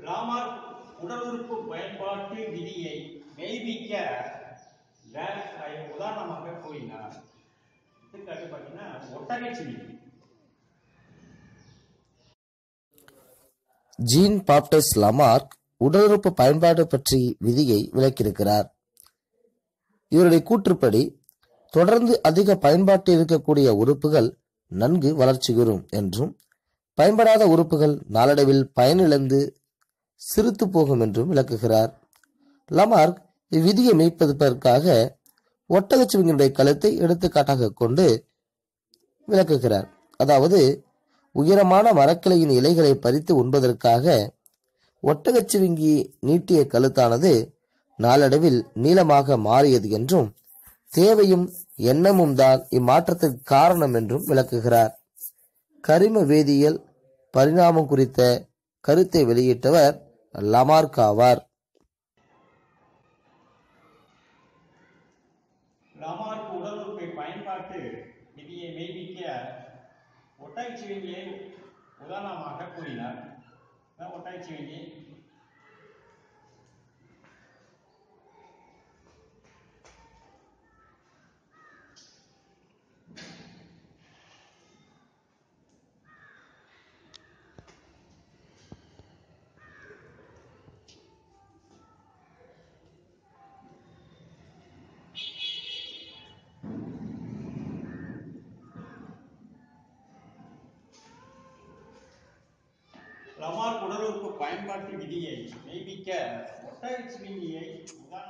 Lamarck உடல் உறுப்பு பயன்பாட்டு விதியை மெய்ப்பிக்க டேஷ் ஐ உதாரணமாக கூறினார் எடுத்துக்காட்டு பார்த்தீங்கன்னா ஒட்டகச்சிவிங்கி ஜீன் பாப்டஸ் லமார்க் உடலுறுப்பு பயன்பாடு பற்றி விதியை விளக்கியிருக்கிறார் இவருடைய கூற்றுப்படி தொடர்ந்து அதிக பயன்பாட்டு இருக்கக்கூடிய உறுப்புகள் நன்கு வளர்ச்சி பெறும் என்றும் பயன்படாத உறுப்புகள் நாளடைவில் பயனிழந்து சிறுத்து போகும் என்றும் விளக்குகிறார் லமார்க் இவ்விதியை மெய்ப்பதற்காக ஒட்டகச்சிவிங்கனுடைய கழுத்தை எடுத்துக்காட்டாக கொண்டு விளக்குகிறார் அதாவது உயரமான மரக்கிளையின் இலைகளை பறித்து உண்பதற்காக ஒட்டகச்சிவிங்கி நீட்டிய கழுத்தானது நாளடைவில் நீளமாக மாறியது என்றும் தேவையும் எண்ணமும் தான் இம்மாற்றத்திற்கு காரணம் என்றும் விளக்குகிறார் கரிம வேதியியல் பரிணாமம் குறித்த கருத்தை வெளியிட்டவர் லமார்க் ஆவார் லாமார்க் உடல் உறுப்பை பயன்பாட்டு விதியை மெய்ப்பிக்க ஒட்டகச்சிவிங்கியை உதாரணமாக கூறினார் அதான் ஒட்டகச்சிவிங்கி லமார்க் உடல் உறுப்பு பயன்பாட்டு விதியை மெய்ப்பிக்க ஒட்டகச்சிவிங்கியை உதாரணமாக